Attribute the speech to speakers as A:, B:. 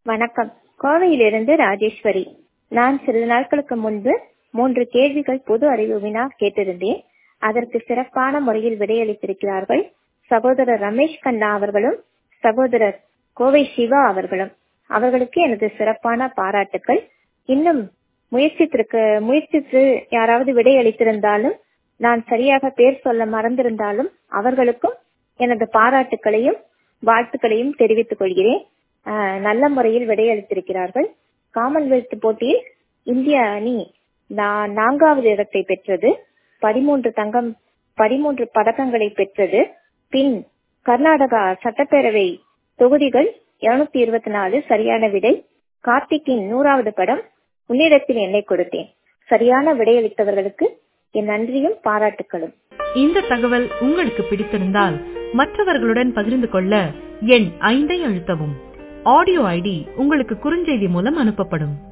A: வணக்கம் கோவையிலிருந்து ராஜேஸ்வரி நான் சிறிது நாட்களுக்கு முன்பு மூன்று கேள்விகள் பொது அறிவு வினா கேட்டிருந்தேன் அதற்கு சிறப்பான முறையில் விடையளித்திருக்கிறார்கள் சகோதரர் ரமேஷ் கண்ணா அவர்களும் சகோதரர் கோவை சிவா அவர்களும் அவர்களுக்கு எனது சிறப்பான பாராட்டுக்கள் இன்னும் முயற்சித்திருக்க முயற்சித்து யாராவது விடையளித்திருந்தாலும் நான் சரியாக பேர் சொல்ல மறந்திருந்தாலும் அவர்களுக்கும் எனது பாராட்டுக்களையும் வாழ்த்துக்களையும் தெரிவித்துக் கொள்கிறேன் ஆஹ் நல்ல முறையில் விடையளித்திருக்கிறார்கள் காமன்வெல்த் போட்டியில் இந்திய அணி நா- நான்காவது இடத்தை பெற்றது பதிமூன்று தங்கம் பதிமூன்று பதக்கங்களை பெற்றது பின் கர்நாடகா சட்டப்பேரவை தொகுதிகள் இருநூத்தி இருபத்தி நாலு சரியான விடை கார்த்திக்கின் நூறாவது படம் உன்னிடத்தில் என்னை கொடுத்தேன் சரியான விடையளித்தவர்களுக்கு என் நன்றியும் பாராட்டுக்களும்
B: இந்த தகவல் உங்களுக்கு பிடித்திருந்தால் மற்றவர்களுடன் பகிர்ந்து கொள்ள எண் ஐந்தை அழுத்தவும் ஆடியோ ஐடி உங்களுக்கு குறுஞ்செய்தி மூலம் அனுப்பப்படும்